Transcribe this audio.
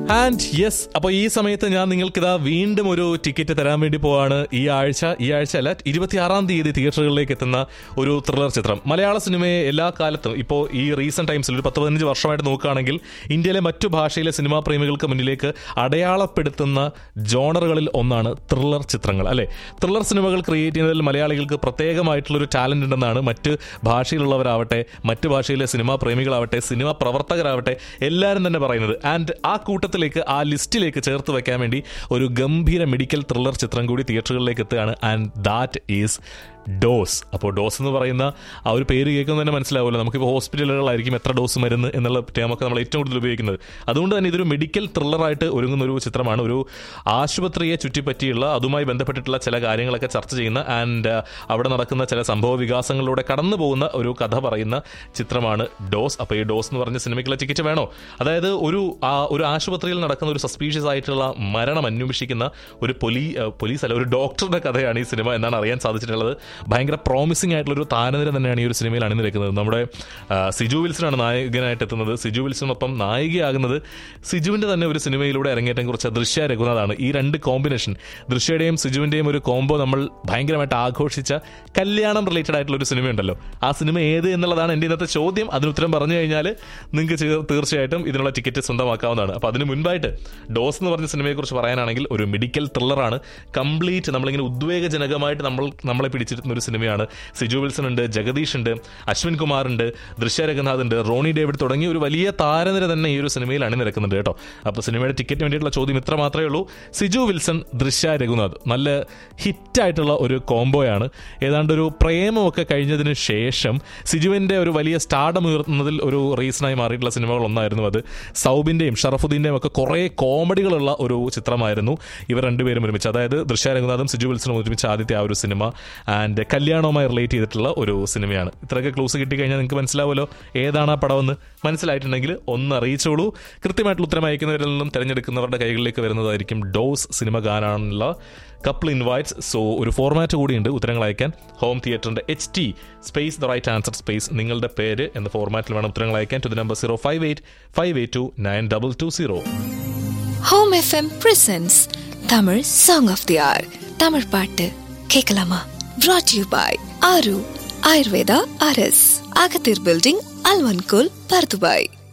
and yes അപ്പോൾ ഈ സമയത്ത് ഞാൻ നിങ്ങൾക്കിതാ വീണ്ടും ഒരു ടിക്കറ്റ് തരാൻ വേണ്ടി പോവാണ് ഈ ആഴ്ച ഈ ആഴ്ച അല്ല ഇരുപത്തിയാറാം തീയതി തിയേറ്ററുകളിലേക്ക് എത്തുന്ന ഒരു ത്രില്ലർ ചിത്രം മലയാള സിനിമയെ എല്ലാ കാലത്തും ഇപ്പോൾ ഈ റീസെന്റ് ടൈംസിൽ ഒരു പത്ത് പതിനഞ്ച് വർഷമായിട്ട് നോക്കുകയാണെങ്കിൽ ഇന്ത്യയിലെ മറ്റു ഭാഷയിലെ സിനിമാ പ്രേമികൾക്ക് മുന്നിലേക്ക് അടയാളപ്പെടുത്തുന്ന ജോണറുകളിൽ ഒന്നാണ് ത്രില്ലർ ചിത്രങ്ങൾ അല്ലെ ത്രില്ലർ സിനിമകൾ ക്രിയേറ്റ് ചെയ്യുന്നതിൽ മലയാളികൾക്ക് പ്രത്യേകമായിട്ടുള്ളൊരു ടാലന്റ് ഉണ്ടെന്നാണ് മറ്റ് ഭാഷയിലുള്ളവരാവട്ടെ മറ്റ് ഭാഷയിലെ സിനിമാ പ്രേമികളാവട്ടെ സിനിമാ പ്രവർത്തകരാവട്ടെ എല്ലാവരും തന്നെ പറയുന്നത് ആൻഡ് ആ കൂട്ടത്തിലേക്ക് ആ ലിസ്റ്റിലേക്ക് ചേർത്ത് വെക്കാൻ വേണ്ടി ഒരു ഗംഭീര മെഡിക്കൽ ത്രില്ലർ ചിത്രം കൂടി തിയേറ്ററുകളിലേക്ക് എത്തുകയാണ് ആൻഡ് ദാറ്റ് ഈസ് ഡോസ് അപ്പോൾ ഡോസ് എന്ന് പറയുന്ന ആ ഒരു പേര് കേൾക്കുന്നത് തന്നെ മനസ്സിലാവില്ല നമുക്കിപ്പോൾ ഹോസ്പിറ്റലുകളായിരിക്കും എത്ര ഡോസ് മരുന്ന് എന്നുള്ള ടേമൊക്കെ നമ്മൾ ഏറ്റവും കൂടുതൽ ഉപയോഗിക്കുന്നത് അതുകൊണ്ട് തന്നെ ഇതൊരു മെഡിക്കൽ ത്രില്ലറായിട്ട് ഒരുങ്ങുന്ന ഒരു ചിത്രമാണ് ഒരു ആശുപത്രിയെ ചുറ്റിപ്പറ്റിയുള്ള അതുമായി ബന്ധപ്പെട്ടിട്ടുള്ള ചില കാര്യങ്ങളൊക്കെ ചർച്ച ചെയ്യുന്ന ആൻഡ് അവിടെ നടക്കുന്ന ചില സംഭവ വികാസങ്ങളിലൂടെ കടന്നു പോകുന്ന ഒരു കഥ പറയുന്ന ചിത്രമാണ് ഡോസ് അപ്പോൾ ഈ ഡോസ് എന്ന് പറഞ്ഞ സിനിമയ്ക്കുള്ള ടിക്കറ്റ് വേണോ അതായത് ഒരു ആ ഒരു ആശുപത്രിയിൽ നടക്കുന്ന ഒരു സസ്പീഷ്യസ് ആയിട്ടുള്ള മരണം അന്വേഷിക്കുന്ന ഒരു പൊലീ പോലീസ് അല്ല ഒരു ഡോക്ടറുടെ കഥയാണ് ഈ സിനിമ എന്നാണ് അറിയാൻ സാധിച്ചിട്ടുള്ളത് ഭയങ്കര പ്രോമിസിംഗ് ആയിട്ടുള്ള ഒരു താരനിര തന്നെയാണ് ഈ ഒരു സിനിമയിൽ അണിനിരക്കുന്നത് നമ്മുടെ ആ, സിജു വിൽസനാണ് നായകനായിട്ട് എത്തുന്നത് സിജു വിൽസനൊപ്പം നായികയാകുന്നത് സിജുവിന്റെ തന്നെ ഒരു സിനിമയിലൂടെ അരങ്ങേറ്റം കുറിച്ച ദൃശ്യ രഘുനാഥാണ് ഈ രണ്ട് കോമ്പിനേഷൻ ദൃശ്യയുടെയും സിജുവിന്റെയും ഒരു കോംബോ നമ്മൾ ഭയങ്കരമായിട്ട് ആഘോഷിച്ച കല്യാണം റിലേറ്റഡ് ആയിട്ടുള്ള ഒരു സിനിമയുണ്ടല്ലോ ആ സിനിമ ഏത് എന്നുള്ളതാണ് എൻ്റെ ഇന്നത്തെ ചോദ്യം അതിന് ഉത്തരം പറഞ്ഞു കഴിഞ്ഞാൽ നിങ്ങൾക്ക് ചെ- തീർച്ചയായിട്ടും ഇതിനുള്ള ടിക്കറ്റ് സ്വന്തമാക്കാവുന്നതാണ് അപ്പോൾ അതിന് മുൻപായിട്ട് ഡോസ് എന്ന് പറഞ്ഞ സിനിമയെക്കുറിച്ച് പറയാനാണെങ്കിൽ ഒരു മെഡിക്കൽ ത്രില്ലറാണ് കംപ്ലീറ്റ് നമ്മളിങ്ങനെ ഉദ്വേഗജനകമായിട്ട് നമ്മൾ നമ്മളെ പിടിച്ചിരുന്ന ഒരു സിനിമയാണ് സിജു വിൽസൺ ഉണ്ട് ജഗദീഷ് ഉണ്ട് അശ്വിൻ കുമാർ ഉണ്ട് ദൃശ്യ രഘുനാഥ് ഉണ്ട് റോണി ഡേവിഡ് തുടങ്ങിയ ഒരു വലിയ താരനിര തന്നെ ഈ ഒരു സിനിമയിൽ അണിനിരക്കുന്നുണ്ട് കേട്ടോ അപ്പോൾ സിനിമയുടെ ടിക്കറ്റിന് വേണ്ടിയിട്ടുള്ള ചോദ്യം ഇത്ര മാത്രമേ ഉള്ളൂ സിജു വിൽസൺ ദൃശ്യ രഘുനാഥ് നല്ല ഹിറ്റായിട്ടുള്ള ഒരു കോംബോയാണ് ഏതാണ്ട് ഒരു പ്രേമമൊക്കെ കഴിഞ്ഞതിന് ശേഷം സിജുവിൻ്റെ ഒരു വലിയ സ്റ്റാർഡം ഉയർത്തുന്നതിൽ ഒരു റീസണായി മാറിയിട്ടുള്ള സിനിമകൾ ഒന്നായിരുന്നു അത് സൗബിൻ്റെയും ഷറഫുദ്ദീൻ്റെയും ഒക്കെ കുറേ കോമഡികളുള്ള ഒരു ചിത്രമായിരുന്നു ഇവർ രണ്ടുപേരും ഒരുമിച്ച് അതായത് ദൃശ്യ രഘുനാഥും സിജു വിൽസണും ഒരുമിച്ച് ആദ്യത്തെ ആ ഒരു സിനിമ ആൻഡ് കല്യാണവുമായി റിലേറ്റ് ചെയ്തിട്ടുള്ള ഒരു സിനിമയാണ് ഇത്രയൊക്കെ ക്ലൂസ് കിട്ടിക്കഴിഞ്ഞാൽ നിങ്ങൾക്ക് മനസ്സിലാവുമല്ലോ ഏതാണ് ആ പടമെന്ന് മനസ്സിലായിട്ടുണ്ടെങ്കിൽ ഒന്ന് അറിയിച്ചോളൂ കൃത്യമായിട്ടുള്ള ഉത്തരം അയക്കുന്നവരിൽ നിന്നും തിരഞ്ഞെടുക്കുന്നവരുടെ കൈകളിലേക്ക് വരുന്നതായിരിക്കും ഡോസ് സിനിമ കാണാനുള്ള കപ്പിൾ ഇൻവൈറ്റ്സ് സോ ഒരു ഫോർമാറ്റ് കൂടിയുണ്ട് ഉത്തരങ്ങൾ അയക്കാൻ ഹോം തിയേറ്ററിന്റെ H T space the right answer space നിങ്ങളുടെ പേര് എന്ന ഫോർമാറ്റിൽ വേണം ഉത്തരങ്ങൾ അയക്കാൻ to the number zero five eight five eight two nine double two zero home FM presents Tamil song of the hour Tamil பாட்டு கேட்கலாமா brought யூ பாய் ஆரு ஆயுர்வேதா அரஸ் அகத்தீர் பில்டிங் அல்வன்கோல் பர்துபாய்